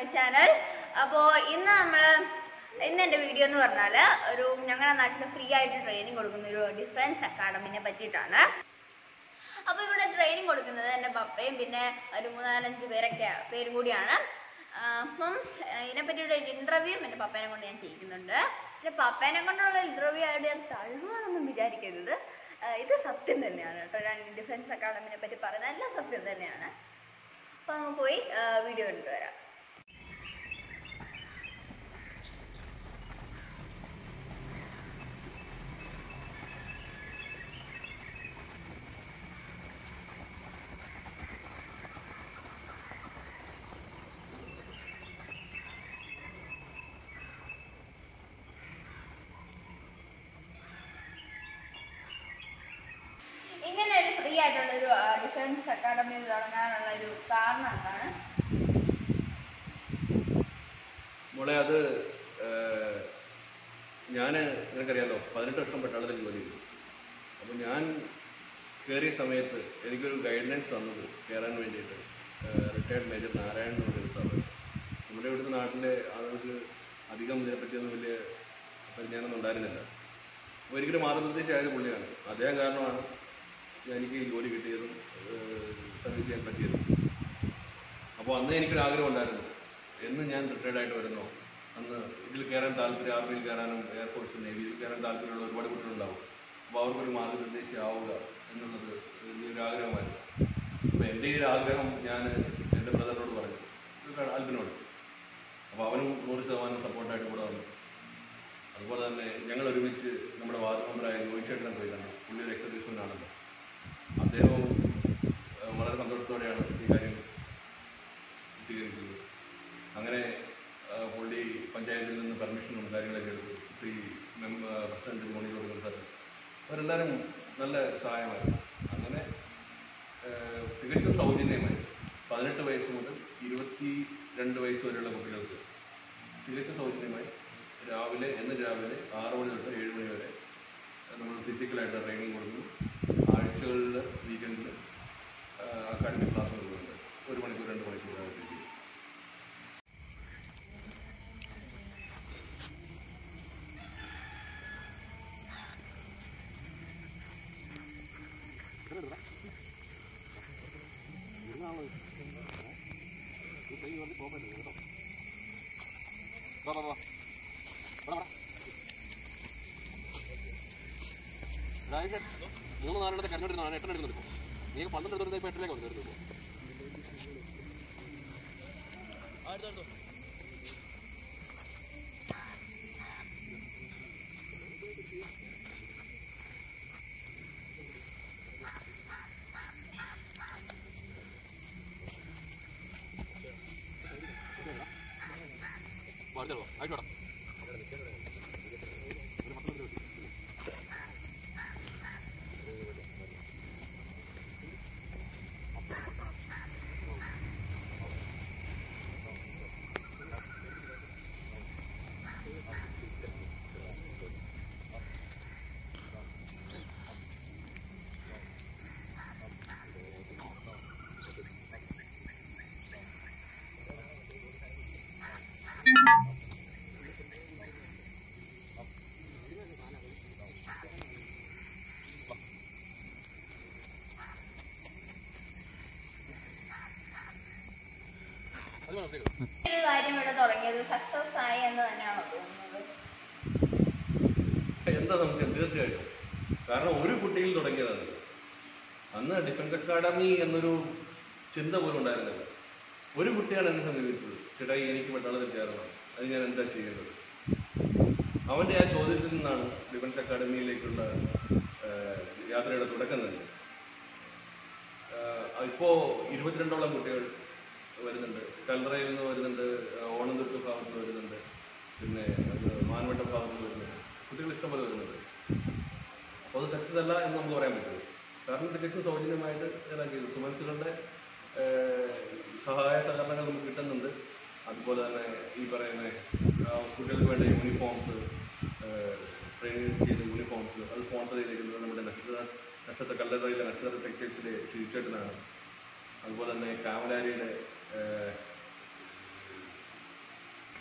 Channel അപ്പോൾ ഇന്ന് നമ്മൾ ഇന്ന് എൻ്റെ വീഡിയോ എന്ന് പറഞ്ഞാൽ ഒരു ഞങ്ങളുടെ നാട്ടിൽ ഫ്രീ ആയിട്ട് ട്രെയിനിങ് കൊടുക്കുന്ന ഒരു ഡിഫൻസ് അക്കാഡമിനെ പറ്റിയിട്ടാണ് അപ്പോൾ ഇവിടെ ട്രെയിനിങ് കൊടുക്കുന്നത് എൻ്റെ പപ്പയും പിന്നെ ഒരു മൂന്നാലഞ്ച് പേരൊക്കെ പേരും കൂടിയാണ് ആ, അപ്പം ഇതിനെപ്പറ്റി ഒരു ഇൻ്റർവ്യൂ എൻ്റെ പപ്പേനെ കൊണ്ട് ഞാൻ ചെയ്യിക്കുന്നുണ്ട് എൻ്റെ പപ്പേനെ കൊണ്ടുള്ള ഇൻ്റർവ്യൂ ആയിട്ട് ഞാൻ തള്ളുവാന്നൊന്നും വിചാരിക്കരുത് ആ, ഇത് സത്യം തന്നെയാണ് കേട്ടോ ഞാൻ ഡിഫൻസ് അക്കാഡമിനെ പറ്റി പറയുന്നത് എല്ലാം സത്യം തന്നെയാണ് അപ്പോൾ നമുക്ക് പോയി വീഡിയോ കണ്ടിട്ട് വരാം ഇങ്ങനെ ഒരു ഫ്രീ ആയിട്ടുള്ള ഒരു ഡിഫൻസ് അക്കാഡമി തുടങ്ങാനുള്ള ഒരു കാരണം എന്താണ് മോളെ അത് ഞാൻ നിനക്കറിയാലോ പതിനെട്ട് വർഷം പട്ടാളത്തിൽ ജോലി ചെയ്തു അപ്പോൾ ഞാൻ കയറിയ സമയത്ത് എനിക്കൊരു ഗൈഡ് ലൈൻസ് തന്നത് കയറാൻ വേണ്ടിയിട്ട് റിട്ടയർഡ് മേജർ നാരായണൻ എന്ന് പറഞ്ഞൊരു സാറ് നമ്മുടെ ഇവിടുത്തെ നാട്ടിലെ ആളുകൾക്ക് അധികം ഇതിനെപ്പറ്റിയൊന്നും വലിയ പരിജ്ഞാനമൊന്നും ഉണ്ടായിരുന്നില്ല അപ്പോൾ എനിക്കൊരു മാർഗനിർദ്ദേശമായത് പുള്ളിയാണ് അദ്ദേഹം കാരണമാണ് എനിക്ക് ഈ ജോലി കിട്ടിയതും സർവീസ് ചെയ്യാൻ പറ്റിയതും അപ്പോൾ അന്ന് എനിക്കൊരു ആഗ്രഹം ഉണ്ടായിരുന്നു എന്ന് ഞാൻ റിട്ടയർഡ് ആയിട്ട് വരുന്നോ അന്ന് ഇതിൽ കയറാൻ താല്പര്യം ആർമിയിൽ കയറാനും എയർഫോഴ്സ് നേവിയിൽ കയറാൻ താല്പര്യമുള്ള ഒരുപാട് കുട്ടികളുണ്ടാവും അപ്പോൾ അവർക്കൊരു മാർഗനിർദ്ദേശം ആവുക എന്നുള്ളത് വലിയൊരു ആഗ്രഹമായിരുന്നു അപ്പോൾ എൻ്റെ ഈ ഒരു ആഗ്രഹം ഞാൻ എൻ്റെ ബ്രദറിനോട് പറഞ്ഞു ഇത് ആൽബിനോട് അപ്പോൾ അവനും നൂറ് ശതമാനം സപ്പോർട്ടായിട്ട് കൂടെ വന്നു അതുപോലെ തന്നെ ഞങ്ങൾ ഒരുമിച്ച് നമ്മുടെ വാർഡ് മെമ്പറായ രോഹിത് പോയി കണ്ടു പുള്ളി ഒരു എക്സർവീസ്മെൻ്റാണല്ലോ അദ്ദേഹവും ഏഹ്, വളരെ സന്തോഷത്തോടെയാണ് ഈ കാര്യം സ്വീകരിച്ചത് അങ്ങനെ ആ, പുള്ളി പഞ്ചായത്തിൽ നിന്ന് പെർമിഷനും കാര്യങ്ങളൊക്കെ എടുത്തു ശ്രീ മെം പ്രസിഡന്റ് മോണി കൊടുക്കുന്ന സാർ അവരെല്ലാവരും നല്ല സഹായമായിരുന്നു അങ്ങനെ ആ, തികച്ചും സൗജന്യമായി പതിനെട്ട് വയസ്സ് മുതൽ ഇരുപത്തി രണ്ട് വയസ്സ് വരെയുള്ള കുട്ടികൾക്ക് തികച്ചും സൗജന്യമായി രാവിലെ എന്ന് രാവിലെ ആറ് മണി തൊട്ട് ഏഴ് മണി വരെ നമ്മൾ ഫിസിക്കലായിട്ട് ട്രെയിനിങ് കൊടുക്കുന്നു ആഴ്ചകളിൽ വീക്കെൻഡിൽ അക്കാഡമിക് ക്ലാസ് കൊടുക്കുന്നുണ്ട് ഒരു മണിക്കൂർ രണ്ട് മണിക്കൂറായിട്ട് ചെയ്യും മൂന്ന് നാലെണ്ണത്തെ കരഞ്ഞോണ്ടിരുന്നതാണ് എട്ടെണ്ണം എടുക്കുന്നത് ഇപ്പോൾ നീ പന്ത്രണ്ട് എടുത്തിരുന്നത് ഇപ്പോൾ എട്ടിലേക്ക് വന്നു കയറുന്നത് അടുത്തോ ആയിക്കോട്ടെ അത് വേണം ശരി ഈ ഒരു കാര്യം ഇവിടെ തുടങ്ങിയത് സക്സസ് ആയി എന്ന് തന്നെയാണോ തോന്നുന്നത് എന്താ സംശയം തീർച്ചയായിട്ടും കാരണം ഒരു കുട്ടിയിൽ തുടങ്ങിയതാണ് ഇത്. അന്ന് ഡിഫൻസ് അക്കാഡമി എന്നൊരു ചിന്ത പോലും ഉണ്ടായിരുന്നില്ല ഒരു കുട്ടിയാണ് എന്നെ സമീപിച്ചത് ചേട്ടായി എനിക്ക് പട്ടാളത്തിൽ കയറണം അത് ഞാൻ എന്താ ചെയ്യേണ്ടത് അവൻ്റെ ആ ചോദ്യത്തിൽ നിന്നാണ് ഡിഫൻസ് അക്കാഡമിയിലേക്കുള്ള ആ, യാത്രയുടെ തുടക്കം തന്നെ ആഹ് ഇപ്പോൾ ഇരുപത്തിരണ്ടോളം കുട്ടികൾ വരുന്നുണ്ട് കല്ലറയിൽ നിന്ന് വരുന്നുണ്ട് ആഹ് ഓണന്തുരുത്ത് ഭാഗത്ത് നിന്ന് വരുന്നുണ്ട് പിന്നെ അത് മാൻവട്ടം ഭാഗത്ത് നിന്ന് വരുന്നുണ്ട് കുട്ടികൾ ഇഷ്ടംപോലെ വരുന്നുണ്ട് അപ്പോൾ അത് സക്സസ് അല്ല എന്ന് നമുക്ക് പറയാൻ പറ്റും കാരണം തികച്ചും സൗജന്യമായിട്ട് ഇറക്കിയത് സുമൻസുകളുടെ ആഹ് സഹായ സഹകരണങ്ങൾ നമുക്ക് കിട്ടുന്നുണ്ട് അതുപോലെ തന്നെ ഈ പറയുന്ന ആഹ് കുട്ടികൾക്ക് വേണ്ട യൂണിഫോംസ് ട്രെയിനിങ് ചെയ്ത യൂണിഫോംസ് അത് സ്പോൺസർ ചെയ്തിരിക്കുന്നത് നമ്മുടെ നക്ഷത്ര നക്ഷത്ര കല്ലറയിലെ നക്ഷത്ര ടെക്സ്റ്റൈൽസിലെ ഷീച്ചേട്ടനാണ് അതുപോലെ തന്നെ കാമലാരിയുടെ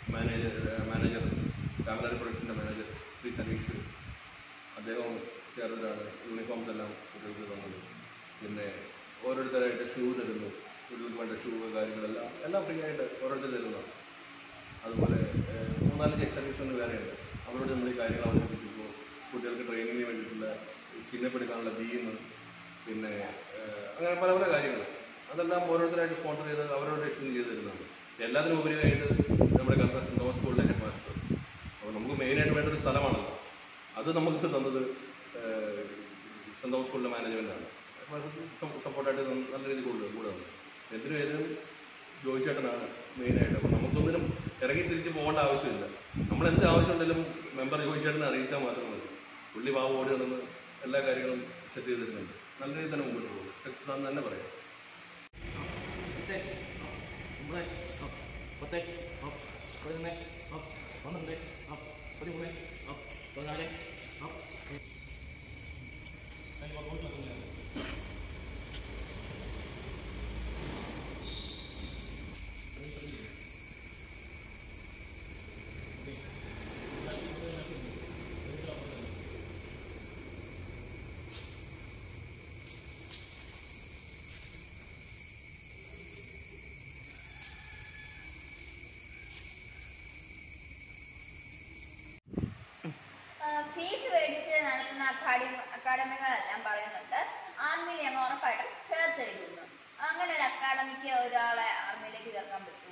മാനേജർ മാനേജർ കാമലാരി പ്രൊഡക്ഷൻ്റെ മാനേജർ ശ്രീ സനീഷ് അദ്ദേഹം ചേർന്നിട്ടാണ് യൂണിഫോംസ് എല്ലാം കുട്ടികൾക്ക് തന്നത് പിന്നെ ഓരോരുത്തരായിട്ട് ഷൂ തരുന്നു കുട്ടികൾക്ക് വേണ്ട ഷൂ കാര്യങ്ങളെല്ലാം എല്ലാം ഫ്രീ ആയിട്ട് ഓരോരുത്തർ തരുന്നതാണ് അതുപോലെ ഏഹ്, മൂന്നാലഞ്ച് എക്സർസൈസ് വേറെയുണ്ട് അവരോട് നമ്മൾ ഈ കാര്യങ്ങൾ അവതരിപ്പിക്കുമ്പോൾ കുട്ടികൾക്ക് ട്രെയിനിങ്ങിന് വേണ്ടിയിട്ടുള്ള ചിഹ്നപ്പെടുക്കാനുള്ള ബീം പിന്നെ ഏഹ്, അങ്ങനെ പല പല കാര്യങ്ങൾ അതെല്ലാം ഓരോരുത്തരായിട്ട് സ്പോൺസർ ചെയ്ത് അവരോട് എക്സ്പ്ലെയിൻ ചെയ്ത് തരുന്നുണ്ട് എല്ലാത്തിനും ഉപരിയായിട്ട് നമ്മുടെ കർത്ത തോമസ് സ്കൂളിലെ ഹെഡ് മാസ്റ്റർ അപ്പോൾ നമുക്ക് മെയിനായിട്ട് വേണ്ട ഒരു സ്ഥലമാണല്ലോ അത് നമുക്ക് തന്നത് ഏഹ്, സെൻറ് തോമസ് സ്കൂളിലെ മാനേജ്മെൻറ്റാണ് അപ്പോൾ അത് സപ്പോർട്ടായിട്ട് നല്ല രീതിയിൽ കൂടുതൽ കൂടെ വന്നു എന്തിനും ഏതിനും ജോയിച്ചേട്ടനാണ് മെയിനായിട്ട് അപ്പോൾ നമുക്കൊന്നിനും ഇറങ്ങി തിരിച്ച് പോകേണ്ട ആവശ്യമില്ല നമ്മൾ എന്ത് ആവശ്യമുണ്ടെങ്കിലും മെമ്പർ ജോയിച്ചേട്ടനെ അറിയിച്ചാൽ മാത്രം മതി പുള്ളി പാവം ഓടി നടന്ന് എല്ലാ കാര്യങ്ങളും സെറ്റ് ചെയ്തിട്ടുണ്ട് നല്ല രീതിയിൽ തന്നെ മുമ്പോട്ട് പോകും സക്സസ് ആണെന്ന് തന്നെ പറയാം എട്ട് ഒമ്പത് പത്ത് പതിനൊന്ന് പന്ത്രണ്ട് പതിമൂന്ന് പതിനാല് ഫീസ് മേടിച്ച് നടത്തുന്ന അക്കാഡമി അക്കാഡമികളെല്ലാം പറയുന്നുണ്ട് ആർമിയിൽ ഞങ്ങൾ ഉറപ്പായിട്ടും ചേർത്ത് വയ്ക്കുന്നു അങ്ങനെ ഒരു അക്കാഡമിക്ക് ഒരാളെ ആർമിയിലേക്ക് ചേർക്കാൻ പറ്റുമോ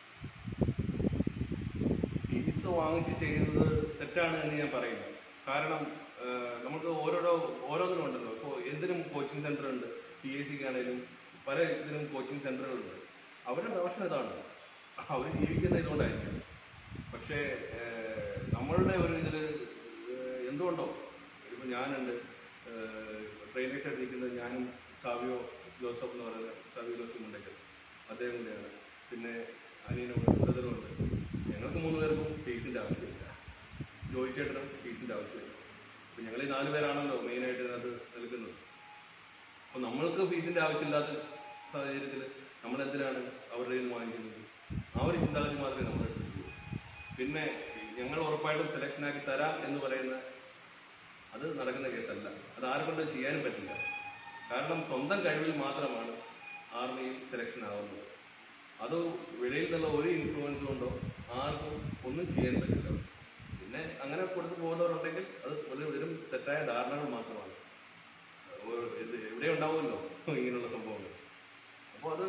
ഫീസ് വാങ്ങിച്ച് ചെയ്യുന്നത് തെറ്റാണ് എന്ന് ഞാൻ പറയുന്നു കാരണം ഏഹ്, നമുക്ക് ഓരോരോ ഓരോന്നിനും ഉണ്ടല്ലോ ഇപ്പോൾ എന്തിനും കോച്ചിങ് സെന്റർ ഉണ്ട് പി എസ് സിക്ക് ആണെങ്കിലും പല ഇതിനും കോച്ചിങ് സെന്ററുകളുണ്ട് അവരുടെ പ്രൊഫഷൻ ഇതാണ് അവർ ജീവിക്കുന്ന ഇതുകൊണ്ടായിരിക്കും പക്ഷേ ഏഹ്, നമ്മളുടെ ഒരു ഇതിൽ എന്തുകൊണ്ടോ ഇപ്പം ഞാനുണ്ട് ട്രെയിനിലേക്ക് ഇരിക്കുന്നത് ഞാനും സാവിയോ ജോസഫ് എന്ന് പറയുന്ന സാവിയോ ജോസഫ് ഉണ്ടെങ്കിൽ അദ്ദേഹം കൂടെയാണ് പിന്നെ അനിയനും ബ്രദറുണ്ട് ഞങ്ങൾക്ക് മൂന്ന് പേർക്കും ഫീസിൻ്റെ ആവശ്യമില്ല ജോയി ചേട്ടനും ഫീസിൻ്റെ ആവശ്യമില്ല അപ്പം ഞങ്ങൾ ഈ നാല് പേരാണല്ലോ മെയിനായിട്ട് ഇതിനകത്ത് നിൽക്കുന്നത് അപ്പോൾ നമ്മൾക്ക് ഫീസിൻ്റെ ആവശ്യമില്ലാത്ത സാഹചര്യത്തിൽ നമ്മൾ എന്തിനാണ് അവരുടെ കയ്യിൽ നിന്ന് വാങ്ങിക്കുന്നത് ആ ഒരു ചിന്താഗതി മാത്രമേ നമ്മൾ എടുത്തിട്ടുള്ളൂ പിന്നെ ഞങ്ങൾ ഉറപ്പായിട്ടും സെലക്ഷനാക്കി തരാം എന്ന് പറയുന്ന അത് നടക്കുന്ന കേസല്ല അത് ആരെ കൊണ്ടും ചെയ്യാനും പറ്റില്ല കാരണം സ്വന്തം കഴിവിൽ മാത്രമാണ് ആർമിയിൽ സെലക്ഷൻ ആവുന്നത് അത് വെളിയിൽ നിന്നുള്ള ഒരു ഇൻഫ്ലുവൻസ് കൊണ്ടോ ആർക്കും ഒന്നും ചെയ്യാൻ പറ്റില്ല പിന്നെ അങ്ങനെ കൊടുത്തു പോകുന്നവരുണ്ടെങ്കിൽ അത് ഒരു വെറും തെറ്റായ ധാരണകൾ മാത്രമാണ് ഓ- ഇത് എവിടെ ഉണ്ടാവുമല്ലോ ഇങ്ങനെയുള്ള സംഭവങ്ങൾ അപ്പോൾ അത്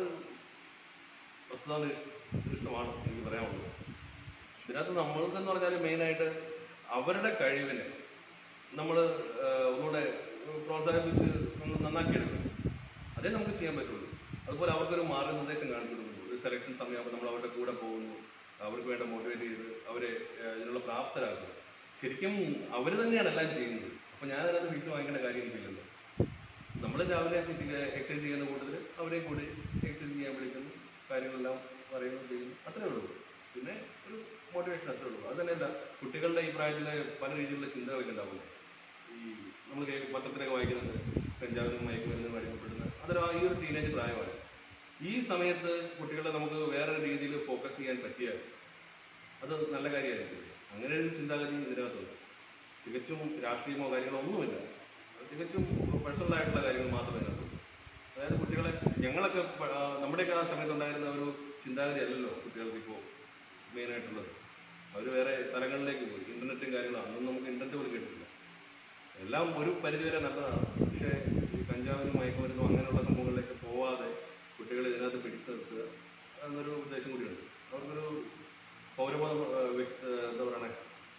വസ്തുതാനിഷ്ഠമാണ് എനിക്ക് പറയാനുള്ളത് ഇതിനകത്ത് നമ്മൾക്കെന്ന് പറഞ്ഞാൽ മെയിനായിട്ട് അവരുടെ കഴിവിനെ നമ്മൾ ഒന്നുകൂടെ പ്രോത്സാഹിപ്പിച്ച് ഒന്ന് നന്നാക്കിയെടുക്കും അതേ നമുക്ക് ചെയ്യാൻ പറ്റുള്ളൂ അതുപോലെ അവർക്കൊരു മാർഗനിർദ്ദേശം കാണിച്ചു കൊടുക്കുന്നു ഒരു സെലക്ഷൻ സമയമാകുമ്പോൾ നമ്മൾ അവരുടെ കൂടെ പോകുന്നു അവർക്ക് വേണ്ട മോട്ടിവേറ്റ് ചെയ്ത് അവരെ ഏഹ്, ഇതിനുള്ള പ്രാപ്തരാക്കുന്നു ശരിക്കും അവർ തന്നെയാണ് എല്ലാം ചെയ്യുന്നത് അപ്പോൾ ഞാൻ അതിനകത്ത് ഫീസ് വാങ്ങിക്കേണ്ട കാര്യം എനിക്കില്ലല്ലോ നമ്മൾ രാവിലെ ഫിസിക്കൽ എക്സസൈസ് ചെയ്യുന്ന കൂട്ടത്തിൽ അവരെ കൂടി എക്സസൈസ് ചെയ്യാൻ വിളിക്കുന്നു കാര്യങ്ങളെല്ലാം പറയുന്നു ചെയ്യുന്നു അത്രേ ഉള്ളൂ പിന്നെ ഒരു മോട്ടിവേഷൻ അത്രേ ഉള്ളൂ അത് തന്നെയല്ല കുട്ടികളുടെ ഈ പ്രായത്തിൽ പല രീതിയിലുള്ള ചിന്തകളൊക്കെ ഉണ്ടാവുന്നു ഈ നമ്മൾ കേ- പത്രത്തിലൊക്കെ വായിക്കുന്നുണ്ട് കഞ്ചാവിനും മയക്കുമരുന്നും അടിമപ്പെടുന്ന അതൊരു ആ ഈ ഒരു ടീനേജ് പ്രായമാണ് ഈ സമയത്ത് കുട്ടികളെ നമുക്ക് വേറെ രീതിയിൽ ഫോക്കസ് ചെയ്യാൻ പറ്റിയാൽ അത് നല്ല കാര്യമായിരിക്കും അങ്ങനെ ഒരു ചിന്താഗതി ഇതിനകത്തുണ്ട് തികച്ചും രാഷ്ട്രീയമോ കാര്യങ്ങളോ ഒന്നുമില്ല അത് തികച്ചും പേഴ്സണൽ ആയിട്ടുള്ള കാര്യങ്ങൾ മാത്രമേ ഇതിനകത്തുള്ളൂ അതായത് കുട്ടികളെ ഞങ്ങളൊക്കെ പ- ആ, നമ്മുടെയൊക്കെ ആ സമയത്ത് ഉണ്ടായിരുന്ന ഒരു ചിന്താഗതി അല്ലല്ലോ കുട്ടികൾക്ക് ഇപ്പോൾ മെയിനായിട്ടുള്ളത് അവർ വേറെ തലങ്ങളിലേക്ക് പോയി ഇന്റർനെറ്റും കാര്യങ്ങളും അതൊന്നും നമുക്ക് ഇന്റർനെറ്റ് പോലും കിട്ടില്ല എല്ലാം ഒരു പരിധിവരെ നല്ലതാണ് പക്ഷേ ഈ കഞ്ചാവിനും മയക്കുമരുന്നും അങ്ങനെയുള്ള സംഭവങ്ങളിലേക്ക് പോവാതെ കുട്ടികളെ ഇതിനകത്ത് പിടിച്ചു നിർത്തുക എന്നൊരു ഉദ്ദേശം കൂടിയുണ്ട് അവർക്കൊരു പൗരബോധം ആ, വ്യക്ത- ആ, എന്താ പറയണേ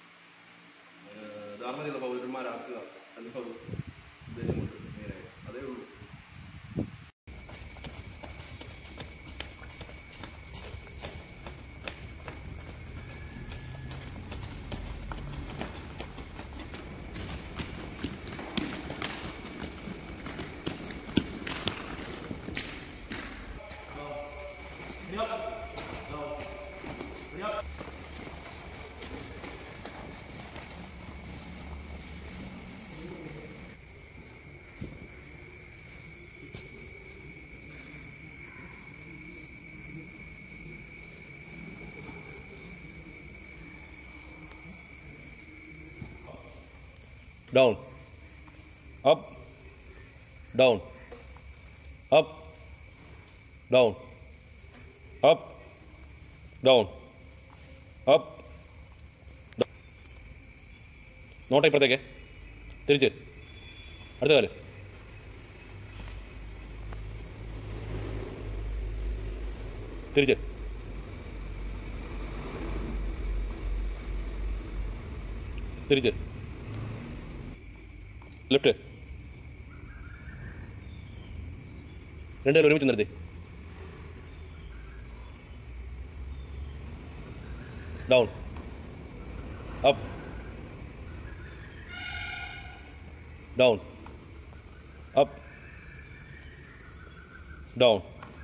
ഏഹ് ധാർമ്മികത പൗരന്മാരാക്കുക എന്നുള്ള ഒരു ഉദ്ദേശമുണ്ട് മെയിനായി അതേ ഉള്ളൂ down, up, down, up, down, up, down, up. down. നോട്ടെ ഇപ്പുറത്തേക്ക് തിരിച്ച് അടുത്ത കാല് തിരിച്ച് തിരിച്ച് ലെഫ്റ്റ് രണ്ടുപേരും ഒരുമിച്ച് നിർത്തി down up down up down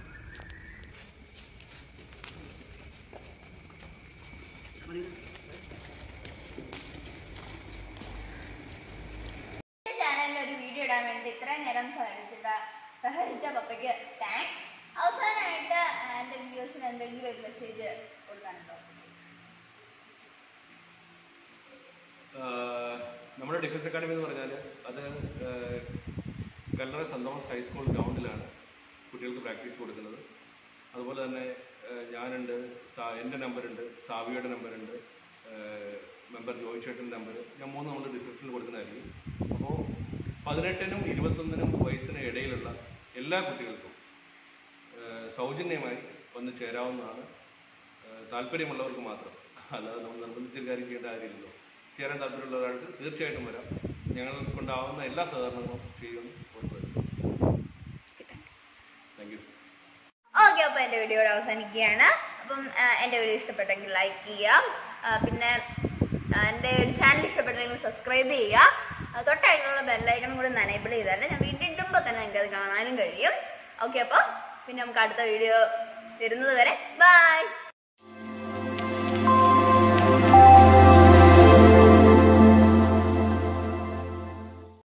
ചാനലിൽ ഒരു വീഡിയോ ഇടാൻ വേണ്ടി ഇത്രയും നേരം സഹകരിച്ചിട്ട സഹകരിച്ച പപ്പയ്ക്ക് താങ്ക്സ് അവസാനമായിട്ട് എൻ്റെ വ്യൂസിന് എന്തെങ്കിലും ഒരു മെസ്സേജ് കൊടുക്കാനുണ്ടോ ആഹ് നമ്മുടെ ഡിഫൻസ് അക്കാഡമി എന്ന് പറഞ്ഞാൽ അത് ആഹ് കല്ലറ സെൻറ് തോമസ് ഹൈസ്കൂൾ ഗ്രൗണ്ടിലാണ് കുട്ടികൾക്ക് പ്രാക്ടീസ് കൊടുക്കുന്നത് അതുപോലെ തന്നെ ആഹ് ഞാനുണ്ട് സാ എൻ്റെ നമ്പറുണ്ട് സാവിയുടെ നമ്പറുണ്ട് മെമ്പർ ജോയ് ചേട്ടൻ്റെ നമ്പർ ഞാൻ മൂന്ന് നമ്മൾ ഡിസ്ക്രിപ്ഷനിൽ കൊടുക്കുന്നതായിരിക്കും അപ്പോൾ പതിനെട്ടിനും ഇരുപത്തൊന്നിനും വയസ്സിന് ഇടയിലുള്ള എല്ലാ കുട്ടികൾക്കും ആഹ് സൗജന്യമായി വന്ന് ചേരാവുന്നതാണ് ആഹ് താല്പര്യമുള്ളവർക്ക് മാത്രം അല്ലാതെ നമ്മൾ നിർബന്ധിച്ചൊരു കാര്യം ചെയ്യേണ്ട കാര്യമില്ലല്ലോ ചേരാൻ താല്പര്യമുള്ള ഒരാൾക്ക് തീർച്ചയായിട്ടും വരാം ഞങ്ങൾ കൊണ്ടാവുന്ന എല്ലാ സഹകരണങ്ങളും ചെയ്യുമെന്ന് ഉറപ്പുവരുത്തും താങ്ക് യു ഓക്കെ അപ്പോൾ എൻ്റെ വീഡിയോ ഇവിടെ അവസാനിക്കുകയാണ് അപ്പം ആ, എൻ്റെ വീഡിയോ ഇഷ്ടപ്പെട്ടെങ്കിൽ ലൈക്ക് ചെയ്യുക ആ, പിന്നെ ആ, എൻ്റെ ഒരു ചാനൽ ഇഷ്ടപ്പെട്ടെങ്കിൽ സബ്സ്ക്രൈബ് ചെയ്യുക ആ, തൊട്ടായിട്ടുള്ള ബെല്ലൈക്കണും കൂടി എനേബിൾ ചെയ്താൽ ഞാൻ വീട്ടിൽ ഇടുമ്പോൾ തന്നെ നിങ്ങൾക്ക് അത് കാണാനും കഴിയും ഓക്കെ അപ്പോൾ പിന്നെ നമുക്ക് അടുത്ത വീഡിയോ വരുന്നത് വരെ ബൈ